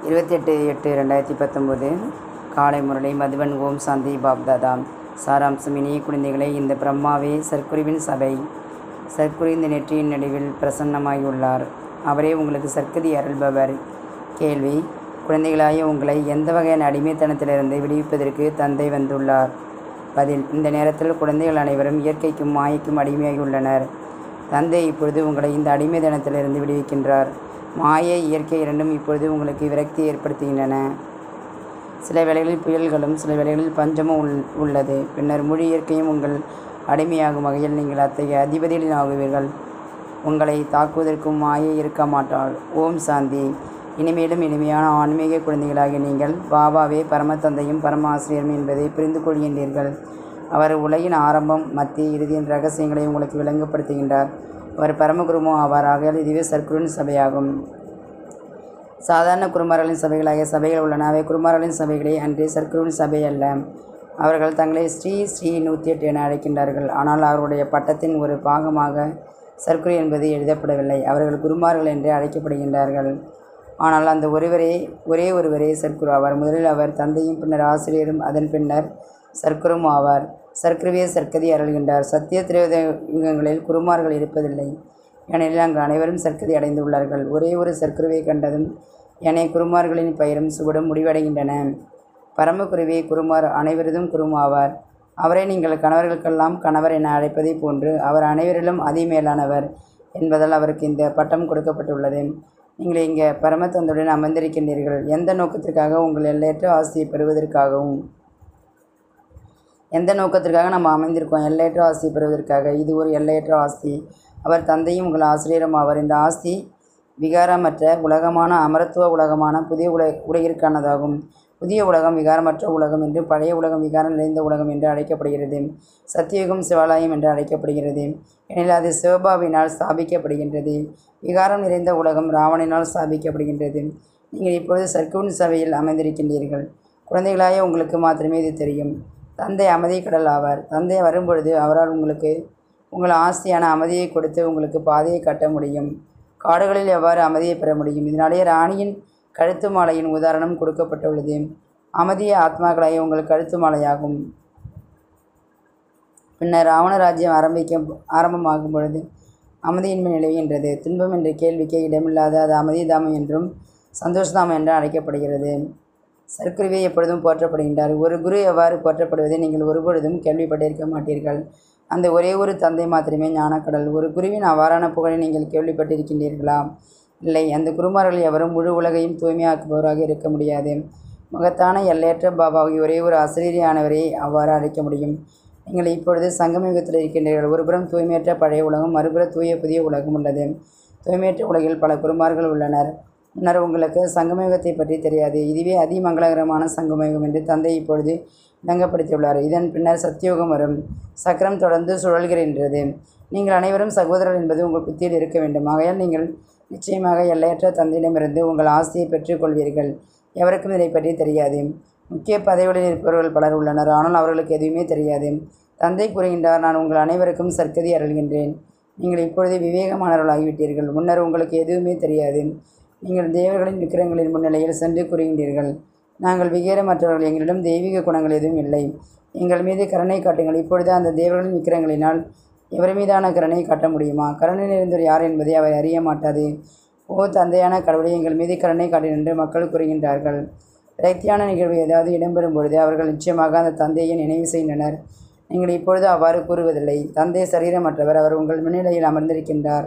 இருபத்தெட்டு எட்டு ரெண்டாயிரத்தி பத்தொம்போது காலை முரளி மதுவன் ஓம் சாந்தி பாப்தாதா சாராம்சம் இனிய குழந்தைகளே இந்த பிரம்மாவே சர்க்குருவின் சபை சர்க்குரு இந்த நெற்றியின் நடுவில் பிரசன்னமாகியுள்ளார் அவரே உங்களுக்கு சர்க்கதி அருள்பவர் கேள்வி குழந்தைகளாய உங்களை எந்த வகையான அடிமைத்தனத்திலிருந்து விடுவிப்பதற்கு தந்தை வந்துள்ளார் பதில் இந்த நேரத்தில் குழந்தைகள் அனைவரும் இயற்கைக்கும் மாயைக்கும் அடிமையாகியுள்ளனர் தந்தை இப்பொழுது உங்களை இந்த அடிமைத்தனத்திலிருந்து விடுவிக்கின்றார் மாயை இயற்கை இரண்டும் இப்பொழுது உங்களுக்கு விரக்தி ஏற்படுத்துகின்றன சில வேளைகளில் புயல்களும் சில வேளைகளில் பஞ்சமும் உள் உள்ளது பின்னர் முழு இயற்கையும் உங்கள் அடிமையாகும் வகையில் நீங்கள் அத்தகைய அதிபதிகளின் ஆகுவீர்கள் உங்களை தாக்குவதற்கும் மாயை இருக்க மாட்டாள் ஓம் சாந்தி இனிமேலும் இனிமையான ஆன்மீக குழந்தைகளாகிய நீங்கள் பாபாவே பரமத்தந்தையும் பரம ஆசிரியரும் என்பதை புரிந்து கொள்கின்றீர்கள் அவர் உலகின் ஆரம்பம் மத்திய இறுதியின் ரகசியங்களை உங்களுக்கு விளங்கப்படுத்துகின்றார் அவர் பரமகுருமோ ஆவார் ஆகையால் இதுவே சர்க்குருவின் சபையாகும் சாதாரண குருமார்களின் சபைகளாகிய சபைகள் உள்ளன அவை குருமார்களின் சபைகளே அன்றே சர்க்குருவின் சபை அல்ல அவர்கள் தங்களை ஸ்ரீ ஸ்ரீ நூற்றி எட்டு என அழைக்கின்றார்கள் ஆனால் அவருடைய பட்டத்தின் ஒரு பாகமாக சர்க்குரு என்பது எழுதப்படவில்லை அவர்கள் குருமார்கள் என்றே அழைக்கப்படுகின்றார்கள் ஆனால் அந்த ஒருவரே ஒரே ஒருவரே சர்க்குரு ஆவார் முதலில் அவர் தந்தையும் பின்னர் ஆசிரியரும் அதன் பின்னர் சர்க்குரும் ஆவார் சர்க்குருவே சர்க்கதி அருள்கின்றார் சத்திய திரேத யுகங்களில் குருமார்கள் இருப்பதில்லை ஏனெனில் அங்கு அனைவரும் சர்க்கதி அடைந்துள்ளார்கள் ஒரே ஒரு சர்க்குருவை கண்டதும் ஏனைய குருமார்களின் பெயரும் சுவடும் முடிவடைகின்றன பரமகுருவே குருமார் அனைவரதும் குருமாவார் அவரை நீங்கள் கணவர்களுக்கெல்லாம் கணவர் என அழைப்பதைப் போன்று அவர் அனைவரிலும் அதிமேலானவர் என்பதால் அவருக்கு இந்த பட்டம் கொடுக்கப்பட்டுள்ளது நீங்கள் இங்கே பரமத்தந்துடன் அமர்ந்திருக்கின்றீர்கள் எந்த நோக்கத்திற்காக உங்கள் எல்லையற்ற ஆசையை பெறுவதற்காகவும் எந்த நோக்கத்திற்காக நம்ம அமைந்திருக்கோம் எல்லையற்ற ஆசையை பெறுவதற்காக இது ஒரு எல்லையற்ற ஆஸ்தி அவர் தந்தையும் உங்கள் ஆசிரியரும் அவர் இந்த ஆஸ்தி விகாரமற்ற உலகமான அமரத்துவ உலகமான புதிய உல உலகிற்கானதாகும் புதிய உலகம் விகாரமற்ற உலகம் என்று பழைய உலகம் விகாரம் நிறைந்த உலகம் என்று அழைக்கப்படுகிறது சத்தியுகம் சிவாலயம் என்று அழைக்கப்படுகிறது எனில் அது சிவபாவினால் ஸ்தாபிக்கப்படுகின்றது விகாரம் நிறைந்த உலகம் ராவணனால் ஸ்தாபிக்கப்படுகின்றது நீங்கள் இப்பொழுது சர்க்குவின் சபையில் அமைந்திருக்கின்றீர்கள் குழந்தைகளாய உங்களுக்கு மாத்திரமே இது தெரியும் தந்தை அமைதி கடல் ஆவார் தந்தை வரும்பொழுது அவரால் உங்களுக்கு உங்கள் ஆஸ்தியான அமைதியை கொடுத்து உங்களுக்கு பாதையை கட்ட முடியும் காடுகளில் எவ்வாறு அமைதியை பெற முடியும் இதனாலேயே ராணியின் கழுத்து மாலையின் உதாரணம் கொடுக்கப்பட்டுள்ளது அமைதிய ஆத்மாக்களாய உங்கள் கழுத்து மாலையாகும் பின்னர் ராவண ராஜ்யம் ஆரம்பிக்க ஆரம்பமாகும் பொழுது அமைதியின்மை நிலவுகின்றது துன்பம் என்ற கேள்விக்கே இடமில்லாத அது அமைதிதாமம் என்றும் சந்தோஷதாமம் என்றும் அழைக்கப்படுகிறது சர்க்குருவே எப்பொழுதும் போற்றப்படுகின்றார் ஒரு குரு எவ்வாறு போற்றப்படுவதை நீங்கள் ஒருபொழுதும் கேள்விப்பட்டிருக்க மாட்டீர்கள் அந்த ஒரே ஒரு தந்தை மாத்திரமே ஞானக்கடல் ஒரு குருவின் அவ்வாறான புகழை நீங்கள் கேள்விப்பட்டிருக்கின்றீர்களா இல்லை அந்த குருமார்கள் எவரும் முழு உலகையும் தூய்மையாக்குபவராக இருக்க முடியாது மகத்தான எல்லையற்ற பாபாவை ஒரே ஒரு அசரீரியானவரை அவ்வாறு அழைக்க முடியும் நீங்கள் இப்பொழுது சங்கமயுகத்தில் இருக்கின்றீர்கள் ஒருபுறம் தூய்மையற்ற பழைய உலகம் மறுபுற தூய புதிய உலகம் உள்ளது தூய்மையற்ற உலகில் பல குருமார்கள் உள்ளனர் முன்னர் உங்களுக்கு சங்கமயுகத்தை பற்றி தெரியாது இதுவே அதிமங்களகரமான சங்கமயுகம் என்று தந்தை இப்பொழுது விளங்கப்படுத்தியுள்ளார் இதன் பின்னர் சத்தியோகம் வரும் சக்கரம் தொடர்ந்து சுழல்கின்றது நீங்கள் அனைவரும் சகோதரர் என்பது உங்கள் புத்தியில் இருக்க வேண்டும் ஆகையால் நீங்கள் நிச்சயமாக எல்லையற்ற தந்தையிடமிருந்து உங்கள் ஆஸ்தியை பெற்றுக்கொள்வீர்கள் எவருக்கும் இதை பற்றி தெரியாது முக்கிய பதவிகளில் இருப்பவர்கள் பலர் உள்ளனர் ஆனால் அவர்களுக்கு எதுவுமே தெரியாது தந்தை கூறுகின்றார் நான் உங்கள் அனைவருக்கும் சர்க்கதி அருள்கின்றேன் நீங்கள் இப்பொழுது விவேகமானவர்களாகிவிட்டீர்கள் முன்னர் உங்களுக்கு எதுவுமே தெரியாது நீங்கள் தேவர்களின் விக்கிரங்களின் முன்னிலையில் சென்று கூறுகின்றீர்கள் நாங்கள் விகேரமற்றவர்கள் எங்களிடம் தெய்வீக குணங்கள் எதுவும் இல்லை எங்கள் மீது கருணை காட்டுங்கள் இப்பொழுது அந்த தேவர்களின் விக்கிரங்களினால் எவர் மீதான கருணை காட்ட முடியுமா கருணை நிறைந்தவர் யார் என்பதை அவர் அறிய மாட்டாது ஓ தந்தையான கடவுளை எங்கள் மீது கருணை காட்டு என்று மக்கள் கூறுகின்றார்கள் விரக்தியான நிகழ்வு ஏதாவது இடம்பெறும் பொழுது அவர்கள் நிச்சயமாக அந்த தந்தையை நினைவு செய்கின்றனர் நீங்கள் இப்பொழுது அவ்வாறு கூறுவதில்லை தந்தை சரீரமற்றவர் அவர் உங்கள் முன்னிலையில் அமர்ந்திருக்கின்றார்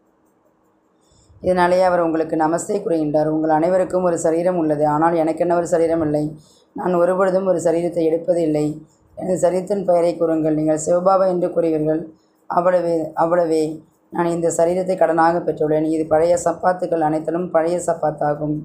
இதனாலேயே அவர் உங்களுக்கு நமஸ்தே கூறுகின்றார் உங்கள் அனைவருக்கும் ஒரு சரீரம் உள்ளது ஆனால் எனக்கென்ன ஒரு சரீரம் இல்லை நான் ஒருபொழுதும் ஒரு சரீரத்தை எடுப்பது இல்லை எனது சரீரத்தின் பெயரை கூறுங்கள் நீங்கள் சிவபாபா என்று கூறுவீர்கள் அவ்வளவே அவ்வளவே நான் இந்த சரீரத்தை கடனாக பெற்றுள்ளேன் இது பழைய சப்பாத்துக்கள் அனைத்திலும் பழைய சப்பாத்தாகும்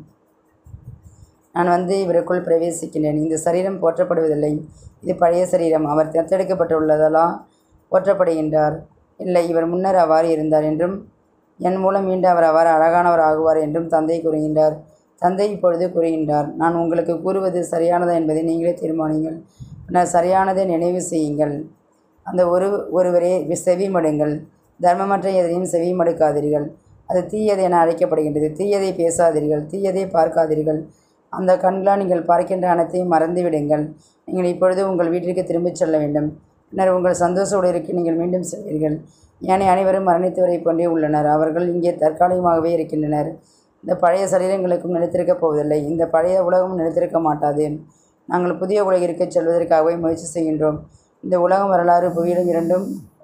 நான் வந்து இவருக்குள் பிரவேசிக்கின்றேன் இந்த சரீரம் போற்றப்படுவதில்லை இது பழைய சரீரம் அவர் தத்தெடுக்கப்பட்டுள்ளதாலா போற்றப்படுகின்றார் இல்லை இவர் முன்னர் அவ்வாறு இருந்தார் என்றும் என் மூலம் மீண்டும் அவர் அவ்வாறு அழகானவர் ஆகுவார் என்றும் தந்தை கூறுகின்றார் தந்தை இப்பொழுது கூறுகின்றார் நான் உங்களுக்கு கூறுவது சரியானதா என்பதை நீங்களே தீர்மானிங்கள் பின்னர் சரியானதை நினைவு செய்யுங்கள் அந்த ஒரு ஒருவரே செவி மடுங்கள் தர்மமற்ற எதையும் செவி மடுக்காதீர்கள் அது தீயது என அழைக்கப்படுகின்றது தீயதை பேசாதீர்கள் தீயதை பார்க்காதீர்கள் அந்த கண்களால் நீங்கள் பார்க்கின்ற அனைத்தையும் மறந்து விடுங்கள் நீங்கள் இப்பொழுது உங்கள் வீட்டிற்கு திரும்பிச் செல்ல வேண்டும் பின்னர் உங்கள் சந்தோஷ உடலுக்கு நீங்கள் மீண்டும் செல்வீர்கள் ஏனைய அனைவரும் மரணித்தவரை போன்றே உள்ளனர் அவர்கள் இங்கே தற்காலிகமாகவே இருக்கின்றனர் இந்த பழைய சரீரங்களுக்கும் நிலைத்திருக்கப் போவதில்லை இந்த பழைய உலகமும் நிலைத்திருக்க மாட்டாது நாங்கள் புதிய உலகிற்கு செல்வதற்காகவே முயற்சி செய்கின்றோம் இந்த உலகம் வரலாறு புவியிடம் இரண்டும்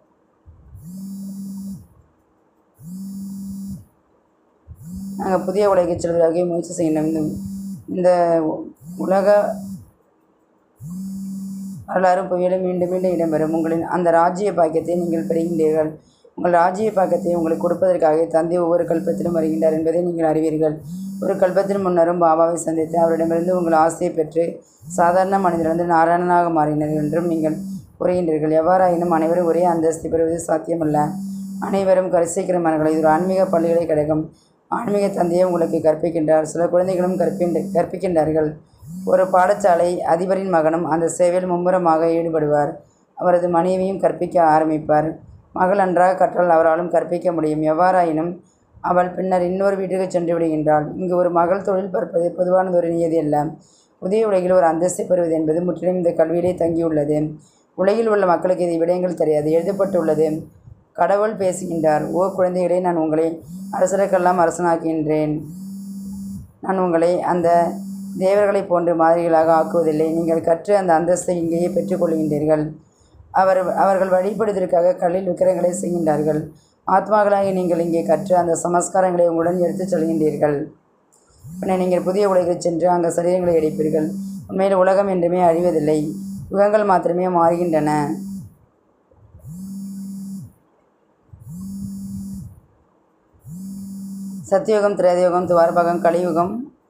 நாங்கள் புதிய உலகிற்கு செல்வதற்காகவே முயற்சி செய்கின்றோம் இந்த இந்த உலக வரலாறு புவியிலும் மீண்டும் மீண்டும் இடம்பெறும் உங்களின் அந்த ராஜ்ய பாக்கியத்தை நீங்கள் பெறுகின்றீர்கள் உங்கள் ராஜ்ய பாக்கியத்தை உங்களுக்கு கொடுப்பதற்காக தந்தை ஒவ்வொரு கல்பத்திலும் வருகின்றார் என்பதை நீங்கள் அறிவீர்கள் ஒரு கல்பத்தின் முன்னரும் பாபாவை சந்தித்து அவரிடமிருந்து உங்கள் ஆசையை பெற்று சாதாரண மனிதரிலிருந்து நாராயணனாக மாறினர் என்றும் நீங்கள் கூறுகின்றீர்கள் எவ்வாறாயினும் அனைவரும் ஒரே அந்தஸ்து பெறுவது சாத்தியமல்ல அனைவரும் கரிசைக்கிறமார்கள் இது ஒரு ஆன்மீக பள்ளிகளை கிடைக்கும் ஆன்மீக தந்தையை உங்களுக்கு கற்பிக்கின்றார் சில குழந்தைகளும் கற்பின்ற கற்பிக்கின்றார்கள் ஒரு பாடசாலை அதிபரின் மகனும் அந்த சேவையில் மும்முரமாக ஈடுபடுவார் அவரது மனைவியும் கற்பிக்க ஆரம்பிப்பார் மகள் நன்றாக கற்றால் அவராலும் கற்பிக்க முடியும் எவ்வாறாயினும் அவள் பின்னர் இன்னொரு வீட்டுக்கு சென்று விடுகின்றாள் இங்கு ஒரு மகள் தொழில் பார்ப்பது பொதுவானது ஒரு நியதி அல்ல புதிய உலகில் ஒரு அந்தஸ்தை பெறுவது என்பது முற்றிலும் இந்த கல்வியிலே தங்கியுள்ளது உலகில் உள்ள மக்களுக்கு இது விடயங்கள் தெரியாது எழுதப்பட்டுள்ளது கடவுள் பேசுகின்றார் ஓ குழந்தைகளே நான் உங்களை அரசருக்கெல்லாம் அரசனாக்குகின்றேன் நான் உங்களை அந்த தேவர்களைப் போன்று மாதிரிகளாக ஆக்குவதில்லை நீங்கள் கற்று அந்த அந்தஸ்தை இங்கேயே பெற்றுக்கொள்கின்றீர்கள் அவர் அவர்கள் வழிபடுவதற்காக கல்லில் விக்கிரங்களை செய்கின்றார்கள் ஆத்மாக்களாகி நீங்கள் இங்கே கற்று அந்த சமஸ்காரங்களை உங்களுடன் எடுத்துச் செல்கின்றீர்கள் பின்னர் நீங்கள் புதிய உலகிற்கு சென்று அங்கே சரீரங்களை எடுப்பீர்கள் உண்மையில் உலகம் என்றுமே அழிவதில்லை யுகங்கள் மாத்திரமே மாறுகின்றன சத்தியுகம் திரேதயுகம் துவாரபாகம் கலியுகம்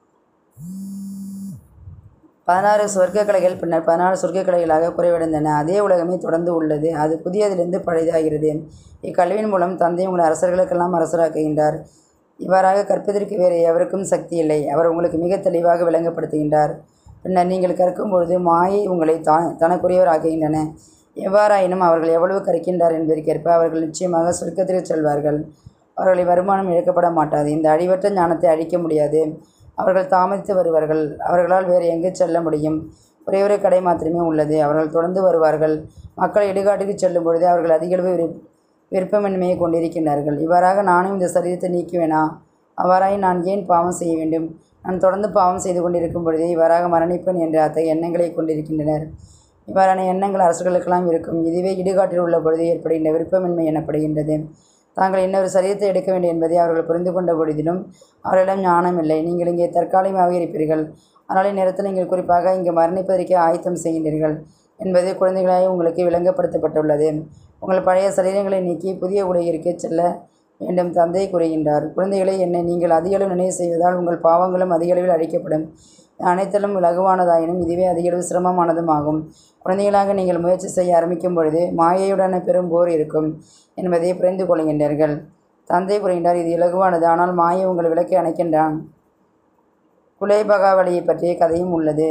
பதினாறு சொர்க்க கலைகள் பின்னர் பதினாறு சொர்க்க கலைகளாக குறைவடைந்தன அதே உலகமே தொடர்ந்து உள்ளது அது புதியதிலிருந்து பழையதாகிறது இக்கல்வியின் மூலம் தந்தை உங்கள் அரசர்களுக்கெல்லாம் அரசராக்குகின்றார் இவ்வாறாக கற்பதற்கு வேறு எவருக்கும் சக்தி இல்லை அவர் உங்களுக்கு மிக தெளிவாக விளங்கப்படுத்துகின்றார் பின்னர் நீங்கள் கற்கும் பொழுது மாயை உங்களை தா தனக்குரியவர் ஆக்குகின்றன எவ்வாறாயினும் அவர்கள் எவ்வளவு கற்கின்றார் என்பதற்கேற்ப அவர்கள் நிச்சயமாக சொர்க்கத்திற்கு செல்வார்கள் அவர்களின் வருமானம் இழக்கப்பட மாட்டாது இந்த அடிவற்ற ஞானத்தை அழிக்க முடியாது அவர்கள் தாமதித்து வருவார்கள் அவர்களால் வேறு எங்கு செல்ல முடியும் ஒரே ஒரு கடை மாத்திரமே உள்ளது அவர்கள் தொடர்ந்து வருவார்கள் மக்கள் இடுகாட்டுக்கு செல்லும் பொழுது அவர்கள் அதிகளவு விருப் விருப்பமின்மையை கொண்டிருக்கின்றார்கள் இவ்வாறாக நானும் இந்த சரீரத்தை நீக்குவேனா அவ்வாறாய் நான் ஏன் பாவம் செய்ய வேண்டும் நான் தொடர்ந்து பாவம் செய்து கொண்டிருக்கும் பொழுதே இவ்வாறாக மரணிப்பேன் என்ற அத்தகைய எண்ணங்களை கொண்டிருக்கின்றனர் இவ்வாறான எண்ணங்கள் அரசுகளுக்கெல்லாம் இருக்கும் இதுவே இடுகாட்டில் உள்ள பொழுது ஏற்படுகின்ற விருப்பமின்மை எனப்படுகின்றது தாங்கள் இன்னொரு சரீரத்தை எடுக்க வேண்டும் என்பதை அவர்கள் புரிந்து கொண்ட பொழுதிலும் அவர்களிடம் ஞானம் இல்லை நீங்கள் இங்கே தற்காலிகமாக இருப்பீர்கள் ஆனால் இந்நேரத்தில் நீங்கள் குறிப்பாக இங்கு மரணிப்பதற்கே ஆயத்தம் செய்கின்றீர்கள் என்பது குழந்தைகளாய் உங்களுக்கு விளங்கப்படுத்தப்பட்டுள்ளது உங்கள் பழைய சரீரங்களை நீக்கி புதிய உலகிற்கு செல்ல வேண்டும் தந்தை கூறுகின்றார் குழந்தைகளை என்னை நீங்கள் அதிகளவு நினைவு செய்வதால் உங்கள் பாவங்களும் அதிகளவில் அழிக்கப்படும் அனைத்திலும் இலகுவானதாயினும் இதுவே அதிகளவு சிரமமானதும் ஆகும் குழந்தைகளாக நீங்கள் முயற்சி செய்ய ஆரம்பிக்கும் பொழுது மாயையுடன பெரும் போர் இருக்கும் என்பதை புரிந்து கொள்கின்றீர்கள் தந்தை கூறுகின்றார் இது இலகுவானது ஆனால் மாயை உங்கள் விளக்கை அணைக்கின்றான் குலேபகாவலியை பற்றிய கதையும் உள்ளது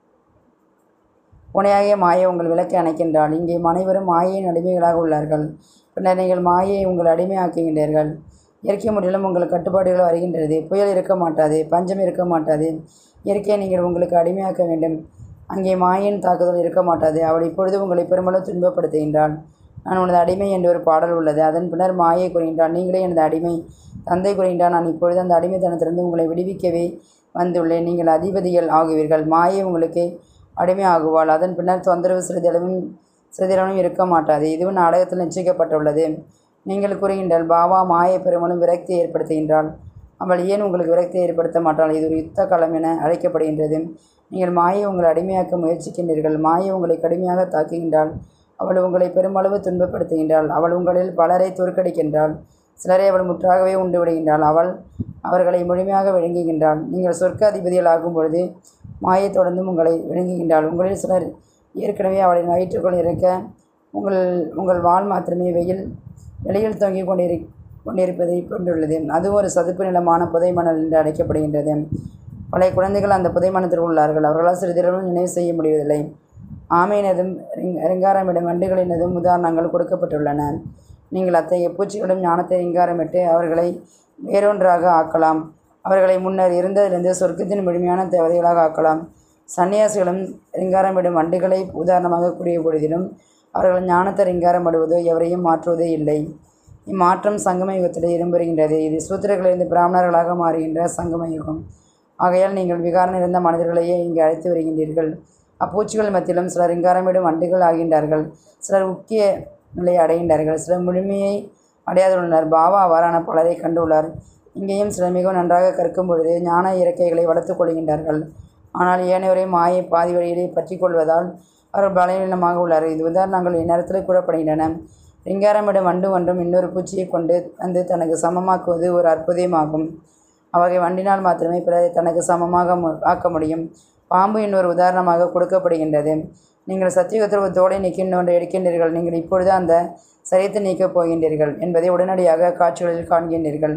புனையாகிய மாயை உங்கள் விளக்கை அணைக்கின்றாள் இங்கே அனைவரும் மாயையின் அடிமைகளாக உள்ளார்கள் பின்னர் நீங்கள் மாயையை உங்கள் அடிமையாக்குகின்றீர்கள் இயற்கை முற்றிலும் உங்கள் கட்டுப்பாடுகள் வருகின்றது புயல் இருக்க மாட்டாது பஞ்சம் இருக்க மாட்டாது இயற்கையை நீங்கள் உங்களுக்கு அடிமையாக்க வேண்டும் அங்கே மாயின் தாக்குதல் இருக்க மாட்டாது அவள் இப்பொழுது உங்களை பெருமளவு துன்பப்படுத்துகின்றாள் நான் உனது அடிமை என்று ஒரு பாடல் உள்ளது அதன் பின்னர் மாயை கூறுகின்றான் நீங்களே எனது அடிமை தந்தை கூறுகின்றான் நான் இப்பொழுது அந்த அடிமைத்தனத்திலிருந்து உங்களை விடுவிக்கவே வந்துள்ளேன் நீங்கள் அதிபதிகள் ஆகுவீர்கள் மாயை உங்களுக்கு அடிமை ஆகுவாள் அதன் பின்னர் தொந்தரவு சிறிதளவும் சிறிதளவும் இருக்க மாட்டாது இதுவும் நாடகத்தில் நிச்சயிக்கப்பட்டுள்ளது நீங்கள் கூறுகின்றால் பாபா மாயை பெருமளும் விரக்தி ஏற்படுத்துகின்றாள் அவள் ஏன் உங்களுக்கு விரக்தியை ஏற்படுத்த மாட்டாள் இது ஒரு யுத்த களம் என அழைக்கப்படுகின்றது நீங்கள் மாயை உங்களை அடிமையாக்க முயற்சிக்கின்றீர்கள் மாயை உங்களை கடுமையாக தாக்குகின்றாள் அவள் உங்களை பெருமளவு துன்பப்படுத்துகின்றாள் அவள் உங்களில் பலரை தோற்கடிக்கின்றாள் சிலரை அவள் முற்றாகவே உண்டு விடுகின்றாள் அவள் அவர்களை முழுமையாக விழுங்குகின்றாள் நீங்கள் சொர்க்க அதிபதிகள் ஆகும் பொழுது மாயை தொடர்ந்தும் உங்களை விழுங்குகின்றாள் உங்களில் சிலர் ஏற்கனவே அவளின் வயிற்றுக்குள் இருக்க உங்கள் உங்கள் வால் மாத்திரமே வெயில் வெளியில் தொங்கிக் கொண்டிரு கொண்டிருப்பதை கொண்டுள்ளது அது ஒரு சதுப்பு நிலமான புதை மணல் என்று அழைக்கப்படுகின்றது பழைய குழந்தைகள் அந்த புதை மனத்தில் உள்ளார்கள் அவர்களால் சிறிதளவும் நினைவு செய்ய முடிவதில்லை ஆமையினதும் ரிங் ரிங்காரமிடும் வண்டுகளினதும் உதாரணங்கள் கொடுக்கப்பட்டுள்ளன நீங்கள் அத்தகைய பூச்சிகளும் ஞானத்தை ரிங்காரமிட்டு அவர்களை வேறொன்றாக ஆக்கலாம் அவர்களை முன்னர் இருந்ததிலிருந்து சொர்க்கத்தின் முழுமையான தேவதைகளாக ஆக்கலாம் சன்னியாசிகளும் ரிங்காரமிடும் வண்டுகளை உதாரணமாக கூடிய பொழுதிலும் அவர்கள் ஞானத்தை ரிங்காரமிடுவதோ எவரையும் மாற்றுவதோ இல்லை இம்மாற்றம் சங்கம யுகத்தில் இடம்பெறுகின்றது இது சூத்திரர்களிலிருந்து பிராமணர்களாக மாறுகின்ற சங்கம யுகம் ஆகையால் நீங்கள் விகாரம் நிறைந்த மனிதர்களையே இங்கு அழைத்து வருகின்றீர்கள் அப்பூச்சிகள் மத்தியிலும் சிலர் ரிங்காரமிடும் வண்டுகள் ஆகின்றார்கள் சிலர் முக்கிய நிலையை அடைகின்றார்கள் சிலர் முழுமையை அடையாதுள்ளனர் பாபா அவ்வாறான பலரை கண்டுள்ளார் இங்கேயும் சிலர் மிகவும் நன்றாக கற்கும் பொழுது ஞான இறக்கைகளை வளர்த்துக் கொள்கின்றார்கள் ஆனால் ஏனையோரை மாயை பாதி வழியிலே பற்றி கொள்வதால் அவர்கள் பலவீனமாக உள்ளார் இது உதாரணங்கள் இந்நேரத்தில் கூறப்படுகின்றன ரிங்காரமிடும் வண்டு ஒன்றும் இன்னொரு பூச்சியை கொண்டு வந்து தனக்கு சமமாக்குவது ஒரு அற்புதமாகும் அவ்வகை வண்டினால் மாத்திரமே பிறரை தனக்கு சமமாக மு- ஆக்க முடியும் பாம்பு இன்னொரு உதாரணமாக கொடுக்கப்படுகின்றது நீங்கள் சத்தியுகத்தில் ஒரு தோலை நீக்கின்ற ஒன்றை எடுக்கின்றீர்கள் நீங்கள் இப்பொழுது அந்த சரியத்தை நீக்கப் போகின்றீர்கள் என்பதை உடனடியாக காட்சிகளில் காண்கின்றீர்கள்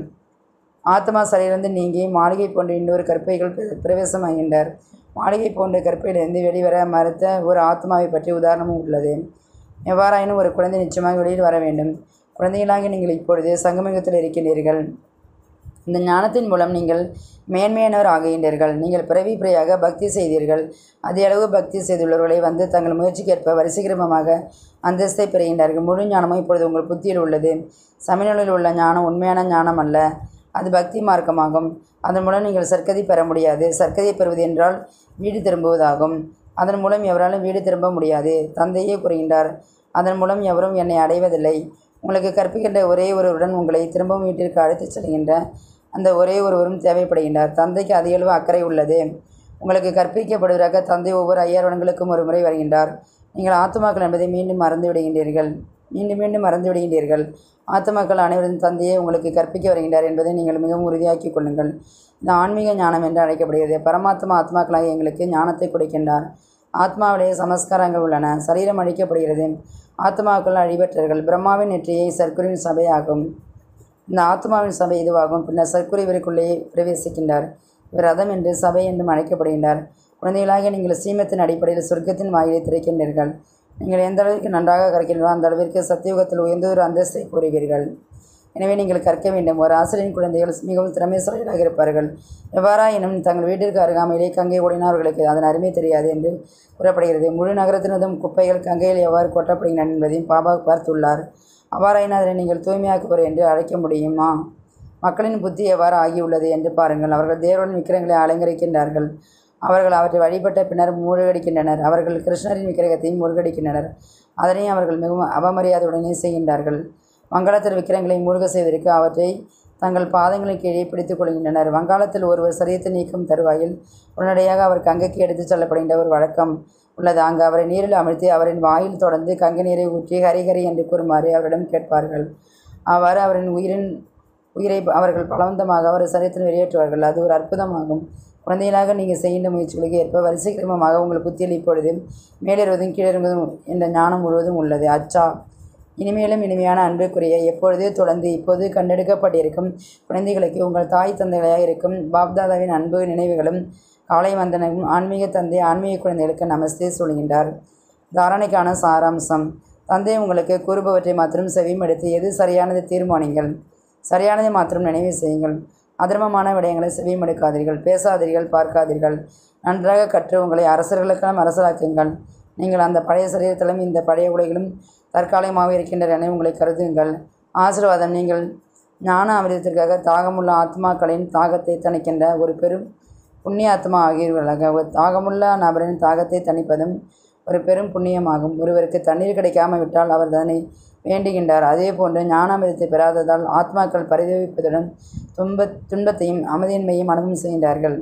ஆத்மா சரியிலிருந்து நீங்கி மாளிகை போன்ற இன்னொரு கற்பைகள் பிர- பிரவேசமாகின்றார் மாளிகை போன்ற கற்பையிலிருந்து வெளிவர மறுத்த ஒரு ஆத்மாவை பற்றி உதாரணமும் உள்ளது எவ்வாறாயினும் ஒரு குழந்தை நிச்சயமாக வெளியில் வர வேண்டும் குழந்தைகளாகி நீங்கள் இப்பொழுது சங்கமயுகத்தில் இருக்கின்றீர்கள் இந்த ஞானத்தின் மூலம் நீங்கள் மேன்மையானவர் ஆகுகின்றீர்கள் நீங்கள் பிறவி பிறையாக பக்தி செய்தீர்கள் அதே அளவு பக்தி செய்துள்ளவர்களை வந்து தங்கள் முயற்சிக்கேற்ப வரிசைக்கிரமமாக அந்தஸ்தை பெறுகின்றார்கள் முழு ஞானமும் இப்பொழுது உங்கள் புத்தியில் உள்ளது சமநிலையில் உள்ள ஞானம் உண்மையான ஞானம் அல்ல அது பக்தி மார்க்கமாகும் அதன் மூலம் நீங்கள் சர்க்கதி பெற முடியாது சர்க்கதியை பெறுவது என்றால் வீடு திரும்புவதாகும் அதன் மூலம் எவராலும் வீடு திரும்ப முடியாது தந்தையே கூறுகின்றார் அதன் மூலம் எவரும் என்னை அடைவதில்லை உங்களுக்கு கற்பிக்கின்ற ஒரே ஒருவருடன் உங்களை திரும்பவும் வீட்டிற்கு அழைத்துச் செல்கின்ற அந்த ஒரே ஒருவரும் தேவைப்படுகின்றார் தந்தைக்கு அதிகளவு அக்கறை உள்ளது உங்களுக்கு கற்பிக்கப்படுவதாக தந்தை ஒவ்வொரு ஐயாயிரம் வருடங்களுக்கும் ஒரு முறை வருகின்றார் நீங்கள் ஆத்துமாக்கள் என்பதை மீண்டும் மறந்து விடுகின்றீர்கள் மீண்டும் மீண்டும் மறந்து விடுகின்றீர்கள் ஆத்துமாக்கள் அனைவரும் தந்தையே உங்களுக்கு கற்பிக்க வருகின்றார் என்பதை நீங்கள் மிகவும் உறுதியாக்கிக் கொள்ளுங்கள் இந்த ஆன்மீக ஞானம் என்று அழைக்கப்படுகிறது பரமாத்மா ஆத்மாக்களாக எங்களுக்கு ஞானத்தை கொடுக்கின்றார் ஆத்மாவிலேயே சமஸ்காரங்கள் உள்ளன சரீரம் அழிக்கப்படுகிறது ஆத்மாக்கள் அழிவற்றர்கள் பிரம்மாவின் நெற்றியை சர்க்குரின் சபையாகும் இந்த ஆத்மாவின் சபை இதுவாகும் பின்னர் சர்க்குரு இவருக்குள்ளேயே பிரவேசிக்கின்றார் இவர் ரதம் என்று சபை என்றும் அழைக்கப்படுகின்றார் குழந்தைகளாக நீங்கள் சீமத்தின் அடிப்படையில் சொர்க்கத்தின் வாயிலை திறக்கின்றீர்கள் நீங்கள் எந்த அளவிற்கு நன்றாக கற்கிறீர்களோ அந்த அளவிற்கு சத்தியுகத்தில் உயர்ந்த ஒரு அந்தஸ்தை கூறுவீர்கள் எனவே நீங்கள் கற்க வேண்டும் ஒரு ஆசிரியரின் குழந்தைகள் மிகவும் திறமைசாலிகளாக இருப்பார்கள் எவ்வாறாயினும் தங்கள் வீட்டிற்கு அருகாமையிலே கங்கை ஓடினவர்களுக்கு அதன் அருமை தெரியாது என்று கூறப்படுகிறது முழு நகரத்தினதும் குப்பைகள் கங்கையில் எவ்வாறு கொட்டப்படுகின்றன என்பதையும் பாபா பார்த்துள்ளார் அவ்வாறாயினும் அதனை நீங்கள் தூய்மையாக்குவர் என்று அழைக்க முடியுமா மக்களின் புத்தி எவ்வாறு ஆகியுள்ளது என்று பாருங்கள் அவர்கள் தேவரின் விக்கிரங்களை அலங்கரிக்கின்றார்கள் அவர்கள் அவற்றை வழிபட்ட பின்னர் மூழ்கடிக்கின்றனர் அவர்கள் கிருஷ்ணரின் விக்கிரகத்தையும் மூழ்கடிக்கின்றனர் அதனை அவர்கள் மிகவும் அவமரியாதையுடனே செய்கின்றார்கள் வங்காளத்தில் விக்கிரங்களை மூழ்க செய்வதற்கு அவற்றை தங்கள் பாதங்களின் கீழே பிடித்துக் கொள்கின்றனர் வங்காளத்தில் ஒருவர் சரியத்தை நீக்கும் தருவாயில் உடனடியாக அவர் கங்கைக்கு எடுத்துச் செல்லப்படுகின்ற ஒரு வழக்கம் உள்ளது அங்கு அவரை நீரில் அமிழ்த்தி அவரின் வாயில் தொடர்ந்து கங்கை நீரை ஊற்றி ஹரிஹரி என்று கூறுமாறு அவரிடம் கேட்பார்கள் அவ்வாறு அவரின் உயிரின் உயிரை அவர்கள் பலவந்தமாக அவர் சரீரத்தில் வெளியேற்றுவார்கள் அது ஒரு அற்புதமாகும் குழந்தைகளாக நீங்கள் செய்கின்ற முயற்சிகளுக்கு ஏற்ப வரிசை கிரமமாக உங்கள் புத்தியில் இப்பொழுது மேலிருவதும் கீழிருவதும் என்ற ஞானம் முழுவதும் உள்ளது அச்சா இனிமேலும் இனிமையான அன்புக்குரிய எப்பொழுதே தொடர்ந்து இப்போது கண்டெடுக்கப்பட்டிருக்கும் குழந்தைகளுக்கு உங்கள் தாய் தந்தைகளாக இருக்கும் பாப்தாதாவின் அன்பு நினைவுகளும் காலை வந்தனமும் ஆன்மீக தந்தை ஆன்மீக குழந்தைகளுக்கு நமஸ்தே சொல்கின்றார் தாரணைக்கான சாராம்சம் தந்தை உங்களுக்கு கூறுபவற்றை மாத்திரம் செவிமடுத்து எது சரியானது தீர்மானிங்கள் சரியானதை மாத்திரம் நினைவு செய்யுங்கள் அதர்மமான விடயங்களை செவிமடுக்காதீர்கள் பேசாதீர்கள் பார்க்காதீர்கள் நன்றாக கற்று உங்களை அரசர்களுக்கெல்லாம் அரசராக்குங்கள் நீங்கள் அந்த பழைய சரீரத்திலும் இந்த பழைய உலகிலும் தற்காலிகமாக இருக்கின்றன என உங்களை கருதுங்கள் ஆசீர்வாதம் நீங்கள் ஞான அமிர்தத்திற்காக தாகமுள்ள ஆத்மாக்களின் தாகத்தை தணிக்கின்ற ஒரு பெரும் புண்ணிய ஆத்மா ஆகியவர்களாக ஒரு தாகமுள்ள நபரின் தாகத்தை தணிப்பதும் ஒரு பெரும் புண்ணியமாகும் ஒருவருக்கு தண்ணீர் கிடைக்காம விட்டால் அவர் அதனை வேண்டுகின்றார் அதே போன்று ஞானாமிரத்தை பெறாததால் ஆத்மாக்கள் பரிதவிப்பதுடன் துன்ப துன்பத்தையும் அமைதியின்மையும் அனுபவம் செய்கின்றார்கள்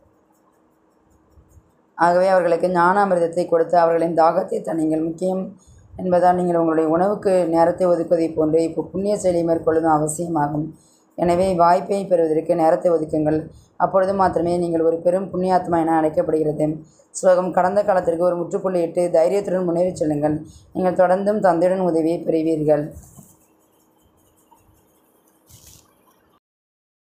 ஆகவே அவர்களுக்கு ஞான அமிர்தத்தை கொடுத்து அவர்களின் தாகத்தை தணிங்கள் முக்கியம் என்பதால் நீங்கள் உங்களுடைய உணவுக்கு நேரத்தை ஒதுக்குவதைப் போன்று இப்போ புண்ணிய செயலை மேற்கொள்வதும் அவசியமாகும் எனவே வாய்ப்பை பெறுவதற்கு நேரத்தை ஒதுக்குங்கள் அப்பொழுது மாத்திரமே நீங்கள் ஒரு பெரும் புண்ணியாத்மா என அழைக்கப்படுகிறது ஸ்லோகம் கடந்த காலத்திற்கு ஒரு முற்றுப்புள்ளியிட்டு தைரியத்துடன் முன்னேறிச் செல்லுங்கள் நீங்கள் தொடர்ந்தும் தந்தையுடன் உதவியை பெறுவீர்கள்